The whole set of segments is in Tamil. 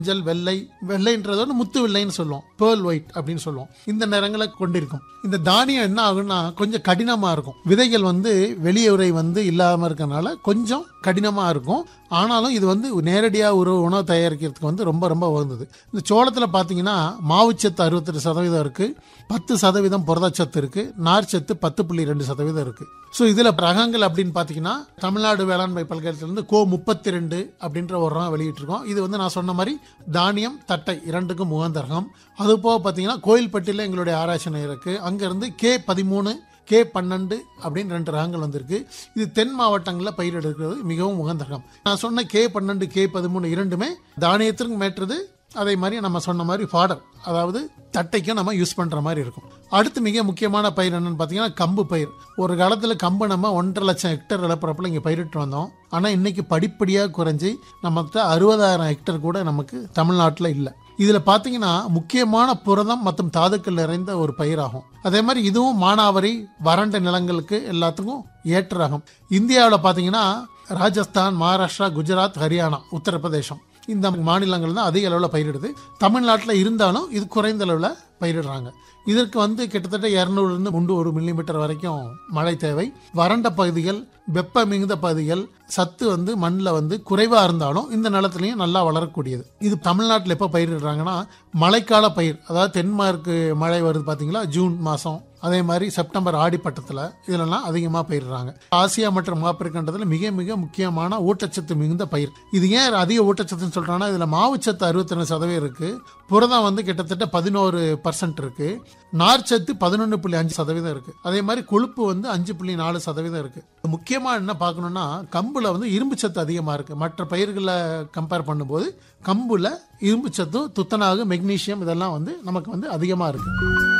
மஞ்சள் வெள்ளை வெள்ளைன்றத வந்து முத்து வெள்ளைன்னு சொல்லுவோம் பேர்ல் ஒயிட் அப்படின்னு சொல்லுவோம் இந்த நிறங்களை கொண்டிருக்கும் இந்த தானியம் என்ன ஆகும்னா கொஞ்சம் கடினமா இருக்கும் விதைகள் வந்து வெளியுறை வந்து இல்லாம இருக்கறனால கொஞ்சம் கடினமா இருக்கும் ஆனாலும் இது வந்து நேரடியாக ஒரு உணவு தயாரிக்கிறதுக்கு வந்து ரொம்ப ரொம்ப உகந்தது இந்த சோளத்தில் பார்த்தீங்கன்னா மாவுச்சத்து அறுபத்தெட்டு சதவீதம் இருக்கு பத்து சதவீதம் புரதச்சத்து இருக்கு நார்ச்சத்து பத்து புள்ளி ரெண்டு சதவீதம் இருக்கு ஸோ இதில் ரகங்கள் அப்படின்னு பார்த்தீங்கன்னா தமிழ்நாடு வேளாண்மை பல்கலைக்கழகத்திலிருந்து கோ முப்பத்தி ரெண்டு அப்படின்ற ஒரு ரகம் வெளியிட்டிருக்கோம் இது வந்து நான் சொன்ன மாதிரி தானியம் தட்டை இரண்டுக்கும் உகந்த ரகம் அது போக பார்த்தீங்கன்னா கோயில்பட்டியில் எங்களுடைய ஆராய்ச்சி நிலையம் இருக்கு அங்கேருந்து கே பதிமூணு கே பன்னெண்டு அப்படின்னு ரெண்டு ரகங்கள் வந்திருக்கு இது தென் மாவட்டங்களில் பயிரிடுகிறது மிகவும் உகந்த ரகம் நான் சொன்ன கே பன்னெண்டு கே பதிமூணு இரண்டுமே தானியத்திற்கு மேற்றது அதே மாதிரி நம்ம சொன்ன மாதிரி ஃபாடர் அதாவது தட்டைக்கும் நம்ம யூஸ் பண்ணுற மாதிரி இருக்கும் அடுத்து மிக முக்கியமான பயிர் என்னன்னு பார்த்தீங்கன்னா கம்பு பயிர் ஒரு காலத்தில் கம்பு நம்ம ஒன்றரை லட்சம் ஹெக்டர் நிலப்பரப்பில் இங்கே பயிரிட்டு வந்தோம் ஆனால் இன்னைக்கு படிப்படியாக குறைஞ்சி நம்மகிட்ட அறுபதாயிரம் ஹெக்டர் கூட நமக்கு தமிழ்நாட்டில் இல்லை இதில் பார்த்தீங்கன்னா முக்கியமான புரதம் மற்றும் தாதுக்கள் நிறைந்த ஒரு பயிராகும் அதே மாதிரி இதுவும் மானாவரி வறண்ட நிலங்களுக்கு எல்லாத்துக்கும் ஏற்ற ரகம் இந்தியாவில் பார்த்தீங்கன்னா ராஜஸ்தான் மகாராஷ்டிரா குஜராத் ஹரியானா உத்தரப்பிரதேசம் இந்த மாநிலங்கள் தான் அதிக அளவில் பயிரிடுது தமிழ்நாட்டில் இருந்தாலும் இது குறைந்த அளவில் பயிரிடுறாங்க இதற்கு வந்து கிட்டத்தட்ட இரநூறுலேருந்து முந்நூறு மில்லிமீட்டர் வரைக்கும் மழை தேவை வறண்ட பகுதிகள் வெப்ப மிகுந்த பகுதிகள் சத்து வந்து மண்ணில் வந்து குறைவாக இருந்தாலும் இந்த நிலத்துலையும் நல்லா வளரக்கூடியது இது தமிழ்நாட்டில் எப்போ பயிரிடுறாங்கன்னா மழைக்கால பயிர் அதாவது தென்மார்க்கு மழை வருது பார்த்தீங்களா ஜூன் மாதம் அதே மாதிரி செப்டம்பர் ஆடிப்பட்டத்தில் இதெல்லாம் அதிகமாக பயிரிடுறாங்க ஆசியா மற்றும் ஆப்பிரிக்கன்றதுல மிக மிக முக்கியமான ஊட்டச்சத்து மிகுந்த பயிர் இது ஏன் அதிக ஊட்டச்சத்துன்னு சொல்றாங்கன்னா இதில் மாவுச்சத்து அறுபத்தி ரெண்டு சதவீதம் இருக்கு புரதம் வந்து கிட்டத்தட்ட பதினோரு பர்சன்ட் இருக்கு நார்ச்சத்து பதினொன்று புள்ளி அஞ்சு சதவீதம் இருக்கு அதே மாதிரி கொழுப்பு வந்து அஞ்சு புள்ளி நாலு சதவீதம் இருக்கு முக்கியமாக என்ன பார்க்கணும்னா கம்புல வந்து இரும்பு சத்து அதிகமாக இருக்கு மற்ற பயிர்களை கம்பேர் பண்ணும்போது கம்புல இரும்பு சத்து துத்தநாகு மெக்னீசியம் இதெல்லாம் வந்து நமக்கு வந்து அதிகமாக இருக்கு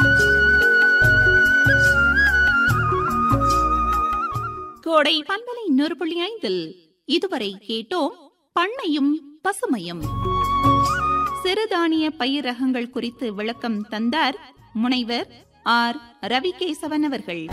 கோடை பண்பலை நூறு புள்ளி ஐந்தில் இதுவரை கேட்டோம் பண்ணையும் பசுமையும் சிறுதானிய பயிர் ரகங்கள் குறித்து விளக்கம் தந்தார் முனைவர் ஆர் ரவிகேசவன் அவர்கள்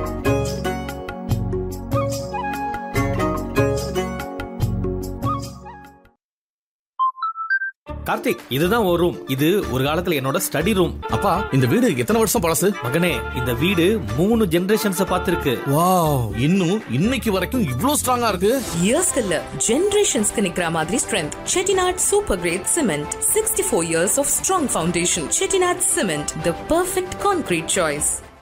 கார்த்திக் இதுதான் ஒரு ரூம் இது ஒரு காலத்துல என்னோட ஸ்டடி ரூம் அப்பா இந்த வீடு எத்தனை வருஷம் பழசு மகனே இந்த வீடு மூணு ஜெனரேஷன்ஸ் பார்த்திருக்கு வாவ் இன்னும் இன்னைக்கு வரைக்கும் இவ்ளோ ஸ்ட்ராங்கா இருக்கு இயர்ஸ்க்கு இல்ல ஜெனரேஷன்ஸ்க்கு நிக்கிற மாதிரி strength Chettinad super great cement sixty four years of strong foundation Chettinad cement the perfect concrete choice